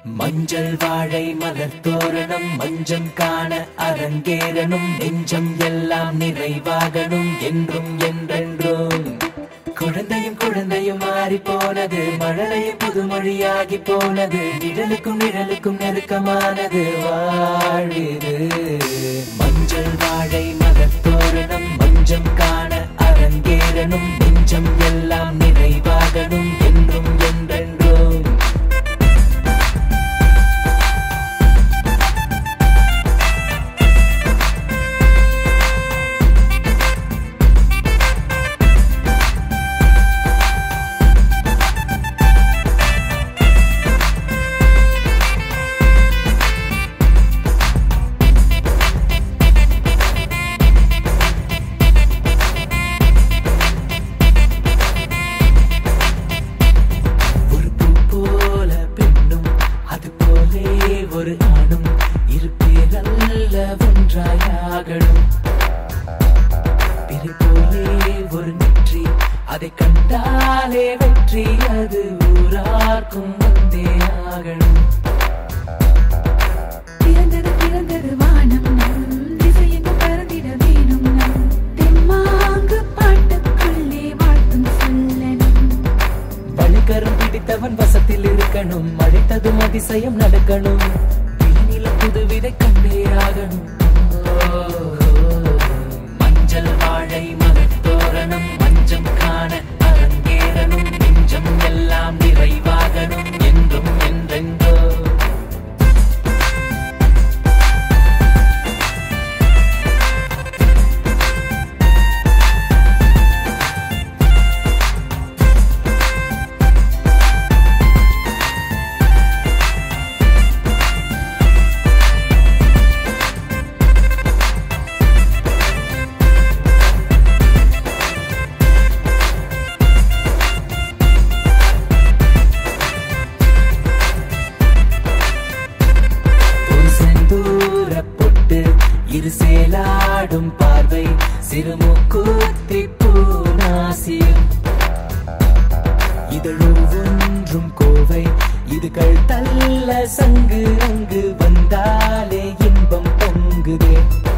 மஞ்சள் வாழை மலர் தோரணம் மஞ்சம் காண அரங்கேறணும் நெஞ்சம் எல்லாம் நிறைவாகணும் என்றும் என்றென்றும் குழந்தையும் குழந்தையும் மாறி போனது மழலையும் புதுமொழியாகி போனது நிழலுக்கும் நிழலுக்கும் நெருக்கமானது வாழிது மஞ்சள் வாழை மலர் தோரணம் மஞ்சம் காண அரங்கேறணும் நெஞ்சம் எல்லாம் நிறைவாகணும் என்றும் என்றென்றும் ஒரு பூ போல பெண்ணும் அது போலே ஒரு ஆணும் இருப்பேரல்ல ஒன்றாயாகணும் பிறை போலே ஒரு நெற்றி அதை கண்டாலே வெற்றி அது ஊரார்க்கும் வந்தே ஆகணும் பிறந்தது பிறந்தது வானம் நம் திசையெங்கும் பறந்திட வேணும் நம் தெம்மாங்கு பாட்டுக்குள்ளே வாழ்த்தும் சொல்லணும் வழிகரம் பிடித்தவன் வசத்தில் இருக்கணும் அழைத்ததும் அதிசயம் நடக்கணும் விண்ணில புதுவிதை கண்டே ஆகணும் ஓ, மஞ்சள் வாழை மலர் தோரணம் மஞ்சம் காண அரங்கேறணும் நெஞ்சம் எல்லாம் நிறைவாகணும் என்றும் என்றென்றோ ஒரு செந்தூர பொட்டு இரு சேலாடும் பார்வை சிறுமுக்கூத்தி பூநாசியம் இதழொன்றும் கோவை இதுகள் தள்ள சங்கு அங்கு வந்தாலே இன்பம் பொங்குதே